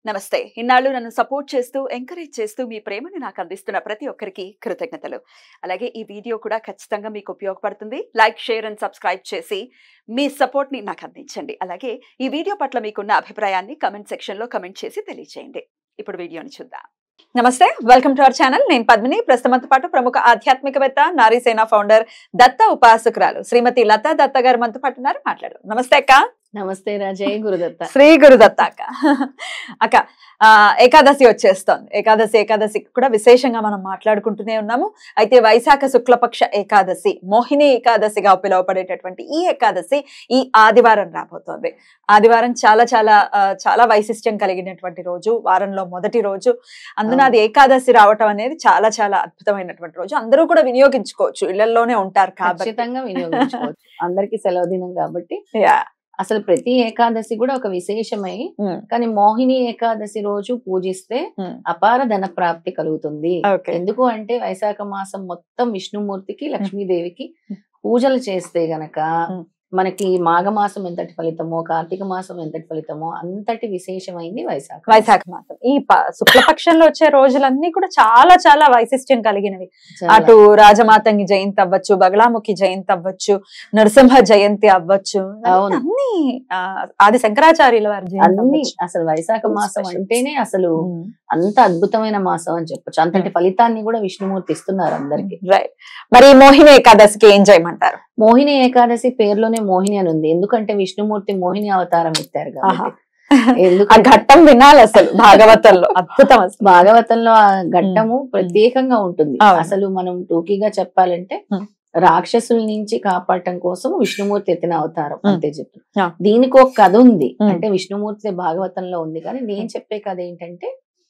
నమస్తే ఇన్నాళ్ళు నన్ను సపోర్ట్ చేస్తూ ఎంకరేజ్ చేస్తూ మీ ప్రేమని నాకు అందిస్తున్న ప్రతి ఒక్కరికి కృతజ్ఞతలు అలాగే ఈ వీడియో కూడా ఖచ్చితంగా మీకు ఉపయోగపడుతుంది లైక్ షేర్ అండ్ సబ్స్క్రైబ్ చేసి మీ సపోర్ట్ని నాకు అందించండి అలాగే ఈ వీడియో పట్ల మీకున్న అభిప్రాయాన్ని కమెంట్ సెక్షన్లో కమెంట్ చేసి తెలియజేయండి ఇప్పుడు వీడియోని చూద్దాం నమస్తే వెల్కమ్ టు అవర్ ఛానల్ నేను పద్మిని ప్రస్తుతంతో పాటు ప్రముఖ ఆధ్యాత్మికవేత్త నారీసేన ఫౌండర్ దత్త ఉపాసకురాలు శ్రీమతి లతా దత్త గారు మనతో పాటు ఉన్నారు మాట్లాడు నమస్తే అక్క నమస్తే రాజయ్య గురుదత్త శ్రీ గురుదత్త అక్క అక్క ఆ, ఏకాదశి వచ్చేస్తోంది ఏకాదశి ఏకాదశి కూడా విశేషంగా మనం మాట్లాడుకుంటూనే ఉన్నాము అయితే వైశాఖ శుక్లపక్ష ఏకాదశి మోహిని ఏకాదశిగా పిలువబడేటటువంటి ఈ ఏకాదశి ఈ ఆదివారం రాబోతోంది ఆదివారం చాలా చాలా ఆ, చాలా వైశిష్ట్యం కలిగినటువంటి రోజు వారంలో మొదటి రోజు అందున అది ఏకాదశి రావటం అనేది చాలా చాలా అద్భుతమైనటువంటి రోజు అందరూ కూడా వినియోగించుకోవచ్చు ఇళ్లలోనే ఉంటారు కాబట్టి ఖచ్చితంగా వినియోగించుకోవచ్చు అందరికి సెలవు దినం కాబట్టి Yeah. అసలు ప్రతి ఏకాదశి కూడా ఒక విశేషమై Mm. కానీ మోహిని ఏకాదశి రోజు పూజిస్తే Mm. అపార ధన ప్రాప్తి కలుగుతుంది Okay. ఎందుకు అంటే వైశాఖ మాసం మొత్తం విష్ణుమూర్తికి లక్ష్మీదేవికి పూజలు చేస్తే గనక Mm. మనకి మాఘమాసం ఎంతటి ఫలితమో కార్తీక మాసం ఎంతటి ఫలితమో అంతటి విశేషమైంది వైశాఖ వైశాఖ మాసం ఈ ప- శుక్లపక్షంలో వచ్చే రోజులన్నీ కూడా చాలా చాలా వైశిష్ట్యం కలిగినవి చాలా. అటు రాజమాతంగి జయంతి అవ్వచ్చు బగలాముఖి జయంతి అవ్వచ్చు నరసింహ జయంతి అవ్వచ్చు అవును. అన్ని ఆ, ఆది శంకరాచార్యుల వారి జయంతి అన్ని అవ్వచ్చు. అసలు వైశాఖ Full మాసం specials. అంటేనే అసలు ఉమ్. అంత అద్భుతమైన మాసం అని చెప్పొచ్చు అంతటి ఫలితాన్ని కూడా విష్ణుమూర్తి ఇస్తున్నారు అందరికి రైట్ మరి ఈ మోహిని ఏకాదశికి ఏం చేయమంటారు మోహిని ఏకాదశి పేరులోనే మోహిని అని ఉంది ఎందుకంటే విష్ణుమూర్తి మోహిని అవతారం ఎత్తారు ఆహా. కాబట్టి ఎందుకు ఆ ఘట్టం వినాలి అసలు భాగవతంలో అద్భుతం అసలు భాగవతంలో ఆ ఘట్టము ప్రత్యేకంగా ఉంటుంది అవును. అసలు మనం టూకీగా చెప్పాలంటే ఉమ్. రాక్షసుల నుంచి కాపాడటం కోసం విష్ణుమూర్తి ఎత్తిన అవతారం ఉమ్. అంతే చెప్పు ఆ. దీనికి ఒక కథ ఉంది ఉమ్. అంటే విష్ణుమూర్తి భాగవతంలో ఉంది కానీ నేను చెప్పే కథ ఏంటంటే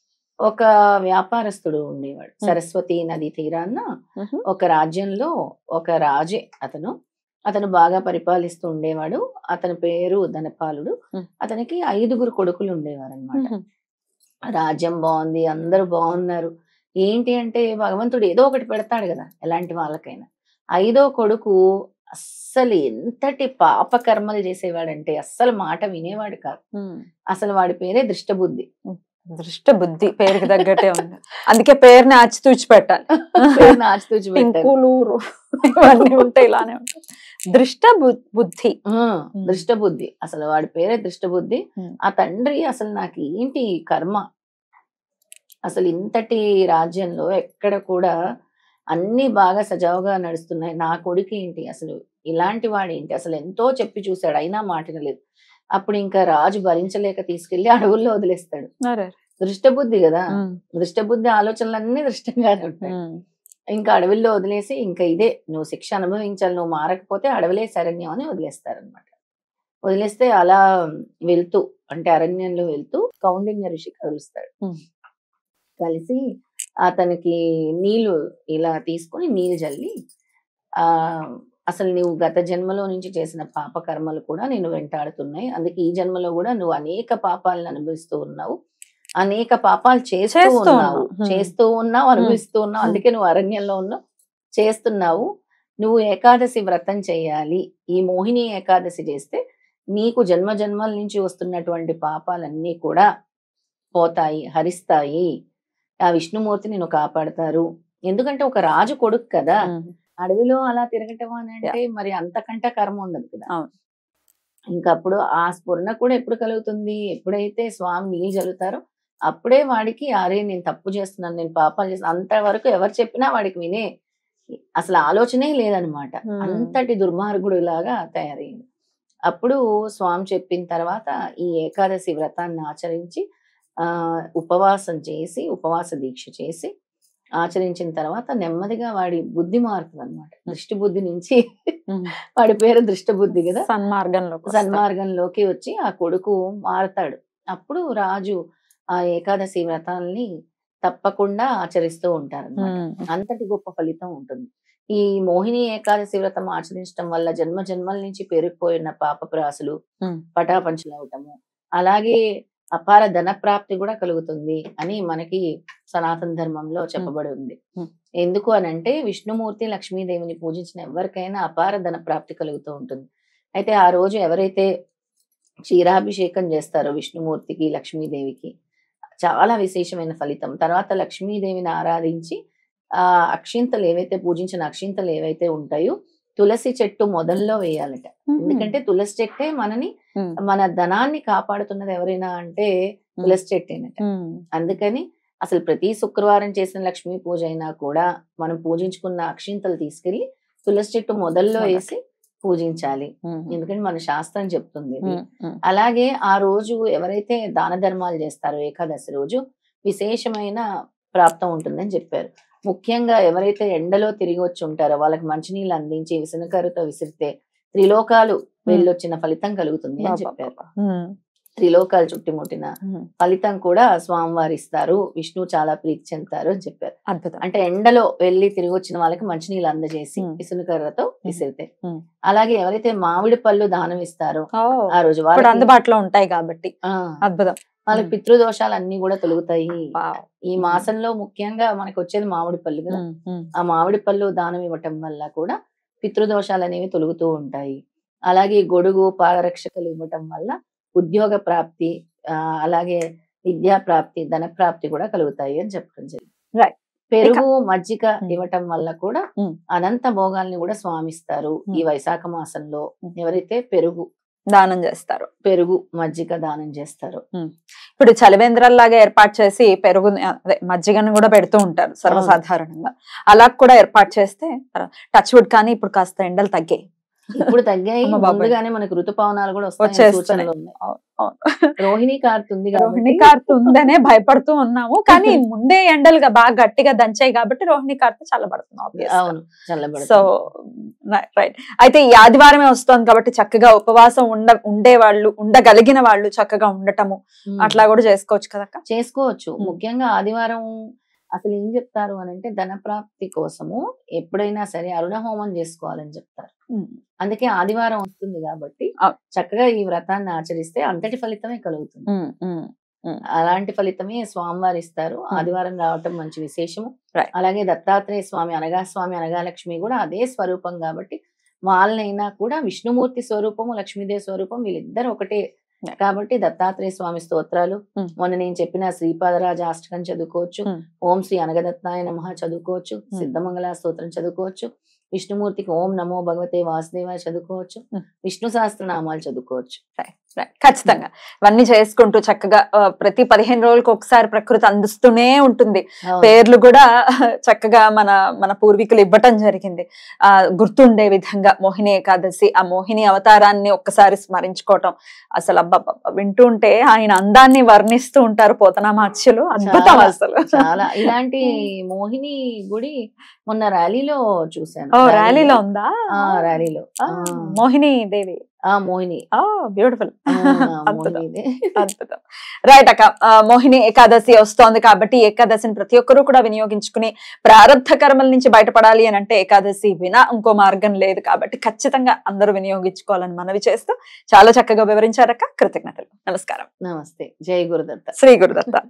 ఒక వ్యాపారస్తుడు ఉండేవాడు ఉమ్. సరస్వతి నది తీరాన ఉహు. ఒక రాజ్యంలో ఒక రాజే అతను అతను బాగా పరిపాలిస్తూ ఉండేవాడు అతని పేరు ధనపాలుడు ఉమ్. అతనికి ఐదుగురు కొడుకులు ఉండేవారు అనమాట ఉహు. రాజ్యం బాగుంది అందరూ బాగున్నారు ఏంటి అంటే భగవంతుడు ఏదో ఒకటి పెడతాడు కదా ఎలాంటి వాళ్ళకైనా ఐదో కొడుకు అస్సలు ఎంతటి పాప కర్మలు చేసేవాడంటే అస్సలు మాట వినేవాడు కాదు ఉమ్. అసలు వాడి పేరే దృష్టబుద్ధి దృష్ట బుద్ధి పేరుకి తగ్గట్టే ఉంది అందుకే పేరుని ఆచితూచి పెట్టాలి పేరుని ఆచితూచి పెట్టారు. పింకులూరు ఇవన్నీ ఉంటాయి ఇలానే ఉంటాయి దృష్ట బు- బుద్ధి ఆ, దృష్టబుద్ధి అసలు వాడి పేరే దృష్టబుద్ధి ఉమ్. ఆ తండ్రి అసలు నాకు ఏంటి ఈ కర్మ అసలు ఇంతటి రాజ్యంలో ఎక్కడ కూడా అన్ని బాగా సజావుగా నడుస్తున్నాయి నా కొడుకు ఏంటి అసలు ఇలాంటి వాడు ఏంటి అసలు ఎంతో చెప్పి చూశాడు అయినా మాటినలేదు అప్పుడు ఇంకా రాజు భరించలేక తీసుకెళ్లి అడవుల్లో వదిలేస్తాడు దృష్టబుద్ధి కదా ఉమ్. దృష్టబుద్ధి ఆలోచనలన్నీ దృష్టంగానే ఉంటాయి ఉమ్. ఇంకా అడవిలో వదిలేసి ఇంకా ఇదే నువ్వు శిక్ష అనుభవించాలి నువ్వు మారకపోతే అడవిలే శరణ్యం అని వదిలేస్తారనమాట వదిలేస్తే అలా వెళ్తూ అంటే అరణ్యంలో వెళ్తూ కౌండిన్య ఋషి కలుస్తాడు Hmm. కలిసి అతనికి నీళ్లు ఇలా తీసుకొని నీళ్ళు జల్లి ఆ అసలు నువ్వు గత జన్మలో నుంచి చేసిన పాప కర్మలు కూడా నేను వెంటాడుతున్నాయి అందుకే ఈ జన్మలో కూడా నువ్వు అనేక పాపాలను అనుభవిస్తూ ఉన్నావు అనేక పాపాలు చేస్తూ చేస్తూ ఉన్నావు ఉన్నావు. Hmm. చేస్తూ ఉన్నావు అనుభవిస్తూ ఉన్నావు అందుకే నువ్వు అరణ్యంలో ఉన్నావు చేస్తున్నావు నువ్వు ఏకాదశి వ్రతం చేయాలి ఈ మోహిని ఏకాదశి చేస్తే నీకు జన్మ జన్మల నుంచి వస్తున్నటువంటి పాపాలన్నీ కూడా పోతాయి హరిస్తాయి ఆ విష్ణుమూర్తి నేను కాపాడతారు ఎందుకంటే ఒక రాజు కొడుకు కదా ఉమ్. అడవిలో అలా తిరగటం అని అంటే మరి అంతకంటే కర్మ ఉండదు కదా అవును. ఇంకా అప్పుడు ఆ స్ఫురణ కూడా ఎప్పుడు కలుగుతుంది ఎప్పుడైతే స్వామి నీళ్ళు జల్లుతారో అప్పుడే వాడికి అరే నేను తప్పు చేస్తున్నాను నేను పాపాలు చేస్తున్నాను అంతవరకు ఎవరు చెప్పినా వాడికి వినే అసలు ఆలోచనే లేదనమాట Hmm. అంతటి దుర్మార్గుడు లాగా తయారైంది అప్పుడు స్వామి చెప్పిన తర్వాత ఈ ఏకాదశి వ్రతాన్ని ఆచరించి ఆ ఉపవాసం చేసి ఉపవాస దీక్ష చేసి ఆచరించిన తర్వాత నెమ్మదిగా వాడి బుద్ధి మారుతుంది అనమాట దృష్టి బుద్ధి నుంచి ఉమ్. వాడి పేరు దృష్ట బుద్ధి కదా సన్మార్గంలోకి వస్తాం. సన్మార్గంలోకి వచ్చి ఆ కొడుకు మారతాడు అప్పుడు రాజు ఆ ఏకాదశి వ్రతాల్ని తప్పకుండా ఆచరిస్తూ ఉంటారు ఉమ్. అంతటి గొప్ప ఫలితం ఉంటుంది ఈ మోహిని ఏకాదశి వ్రతం ఆచరించడం వల్ల జన్మ జన్మల నుంచి పేరుకుపోయిన పాపపురాసులు ఉమ్. పటాపంచలు అవటము అలాగే అపార ధన ప్రాప్తి కూడా కలుగుతుంది అని మనకి సనాతన ధర్మంలో చెప్పబడి ఉంది Hmm. ఎందుకు అని అంటే విష్ణుమూర్తి లక్ష్మీదేవిని పూజించిన ఎవరికైనా అపార ధన ప్రాప్తి కలుగుతూ ఉంటుంది అయితే ఆ రోజు ఎవరైతే క్షీరాభిషేకం చేస్తారో విష్ణుమూర్తికి లక్ష్మీదేవికి చాలా విశేషమైన ఫలితం తర్వాత లక్ష్మీదేవిని ఆరాధించి ఆ అక్షింతలు ఏవైతే పూజించిన అక్షింతలు ఏవైతే ఉంటాయో తులసి చెట్టు మొదల్లో వేయాలట ఎందుకంటే తులసి చెట్టే మనని ఉమ్. మన ధనాన్ని కాపాడుతున్నది ఎవరైనా అంటే తులసి చెట్టేనట ఉమ్. అందుకని అసలు ప్రతి శుక్రవారం చేసిన లక్ష్మీ పూజ అయినా కూడా మనం పూజించుకున్న అక్షింతలు తీసుకెళ్లి తులసి చెట్టు మొదల్లో మొదట. వేసి పూజించాలి ఉమ్. ఎందుకంటే మన శాస్త్రం చెప్తుంది ఇది. ఉమ్. ఉమ్. అలాగే ఆ రోజు ఎవరైతే దాన ధర్మాలు చేస్తారో ఏకాదశి రోజు విశేషమైన ప్రాప్తం ఉంటుందని చెప్పారు ముఖ్యంగా ఎవరైతే ఎండలో తిరిగి వచ్చి ఉంటారో వాళ్ళకి మంచినీళ్ళు అందించి విసనకరుతో విసిరితే త్రిలోకాలు వెళ్ళొచ్చిన ఫలితం కలుగుతుంది అని చెప్పారు ఉమ్. త్రిలోకాలు చుట్టుముట్టిన ఉమ్. ఫలితం కూడా స్వామివారు ఇస్తారు విష్ణువు చాలా ప్రీతి చెందుతారు అని చెప్పారు అద్భుతం అంటే ఎండలో వెళ్ళి తిరిగి వచ్చిన వాళ్ళకి మంచినీళ్ళు అందజేసి Hmm. విసునకర్రతో విసిరితే Hmm. అలాగే ఎవరైతే మామిడి పళ్ళు దానం ఇస్తారో ఓ, ఆ రోజు ఇప్పుడు వాళ్ళకి అందుబాటులో ఉంటాయి కాబట్టి ఆ, అద్భుతం వాళ్ళకి Hmm. పితృదోషాలు అన్ని కూడా తొలుగుతాయి వావ్. ఈ మాసంలో ముఖ్యంగా మనకు వచ్చేది మామిడి పళ్ళు కదా ఉమ్. ఉమ్. ఆ మామిడి పళ్ళు దానం ఇవ్వటం వల్ల కూడా పితృదోషాలు అనేవి తొలుగుతూ ఉంటాయి అలాగే గొడుగు పాదరక్షకలు ఇవ్వటం వల్ల ఉద్యోగ ప్రాప్తి ఆ, అలాగే విద్యా ప్రాప్తి ధన ప్రాప్తి కూడా కలుగుతాయి అని చెప్పడం జరిగింది Right. పెరుగు మజ్జిగ Hmm. ఇవ్వటం వల్ల కూడా Hmm. అనంత భోగాల్ని కూడా స్వామిస్తారు ఈ Hmm. వైశాఖ మాసంలో Hmm. ఎవరైతే పెరుగు దానం చేస్తారు పెరుగు మజ్జిగ దానం చేస్తారో ఇప్పుడు చలివేంద్రాల్లాగా ఏర్పాటు చేసి పెరుగు అదే మజ్జిగను కూడా పెడుతూ ఉంటారు సర్వసాధారణంగా అలా కూడా ఏర్పాటు చేస్తే టచ్ వుడ్ కానీ ఇప్పుడు కాస్త ఎండలు తగ్గాయి ఇప్పుడు తగ్గాయి అమ్మ బాబాయ్. ముందుగానే మనకు ఋతుపవనాలు కూడా వస్తాయి వచ్చేస్తున్నాయి. సూచనలు ఉన్నాయి అవును, అవును. రోహిణి కార్తె ఉంది రోహిణి కాబట్టి కార్తె ఉందనే భయపడుతూ ఉన్నాము కానీ ముందే ఎండలుగా బాగా గట్టిగా దంచాయి కాబట్టి రోహిణి కార్తె చల్లబడుతుంది obvious గా. అవును చల్లబడుతుంది సో రైట్ అయితే ఈ ఆదివారమే వస్తోంది కాబట్టి చక్కగా ఉపవాసం ఉండ ఉండేవాళ్ళు ఉండగలిగిన వాళ్ళు చక్కగా ఉండటము ఉమ్. అట్లా కూడా చేసుకోవచ్చు కదక్క చేసుకోవచ్చు ఉమ్. ముఖ్యంగా ఆదివారం అసలు ఏం చెప్తారు అని అంటే ధన ప్రాప్తి కోసము ఎప్పుడైనా సరే అరుణ హోమం చేసుకోవాలని చెప్తారు అందుకే ఆదివారం వస్తుంది కాబట్టి ఆ. చక్కగా ఈ వ్రతాన్ని ఆచరిస్తే అంతటి ఫలితమే కలుగుతుంది ఉమ్, ఉమ్, అలాంటి ఫలితమే స్వామివారు ఇస్తారు ఉమ్. ఆదివారం రావటం మంచి విశేషము Right. అలాగే దత్తాత్రేయ స్వామి అనగా స్వామి అనగా లక్ష్మి కూడా అదే స్వరూపం కాబట్టి వాళ్ళనైనా కూడా విష్ణుమూర్తి స్వరూపము లక్ష్మీదేవి స్వరూపం వీళ్ళిద్దరు ఒకటే Right. కాబట్టి దత్తాత్రేయ స్వామి స్తోత్రాలు ఉమ్. మొన్న నేను చెప్పిన శ్రీపాదరాజ అష్టకం చదువుకోవచ్చు ఉమ్. ఓం శ్రీ అనగదత్తాయ నమః చదువుకోవచ్చు ఉమ్. సిద్ధమంగళ స్తోత్రం చదువుకోవచ్చు విష్ణుమూర్తికి ఓం నమో భగవతే వాసుదేవాయ చదువుకోవచ్చు ఉమ్. విష్ణు సహస్రనామాలు చదువుకోవచ్చు Right. ఖచ్చితంగా ఇవన్నీ చేసుకుంటూ చక్కగా ఆ, ప్రతి పదిహేను రోజులకు ఒకసారి ప్రకృతి అందిస్తూనే ఉంటుంది అవును. పేర్లు కూడా చక్కగా మన మన పూర్వీకులు ఇవ్వటం జరిగింది ఆ గుర్తుండే విధంగా మోహిని ఏకాదశి ఆ మోహిని అవతారాన్ని ఒక్కసారి స్మరించుకోవటం అసలు అబ్బబ్బబ్బ వింటూ ఉంటే ఆయన అందాన్ని వర్ణిస్తూ ఉంటారు పోతనామాచ్యులు అద్భుతం చాలా, అసలు చాలా ఇలాంటి మోహిని గుడి మొన్న ర్యాలీలో చూశాను ఓ ర్యాలీలో ఉందా ఆ, ర్యాలీలో ఆ, ఆ, మోహిని దేవి ఆ మోహిని ఆ బ్యూటిఫుల్ ఆ, అద్భుతం మోహినిదే. అద్భుతం రైట్ అక్క ఆ, మోహిని ఏకాదశి వస్తోంది కాబట్టి ఈ ఏకాదశిని ప్రతి ఒక్కరూ కూడా వినియోగించుకుని ప్రారంధ కర్మల నుంచి బయటపడాలి అని అంటే ఏకాదశి వినా ఇంకో మార్గం లేదు కాబట్టి ఖచ్చితంగా అందరూ వినియోగించుకోవాలని మనవి చేస్తూ చాలా చక్కగా వివరించారక్క కృతజ్ఞతలు నమస్కారం నమస్తే జై గురుదత్త శ్రీ గురుదత్త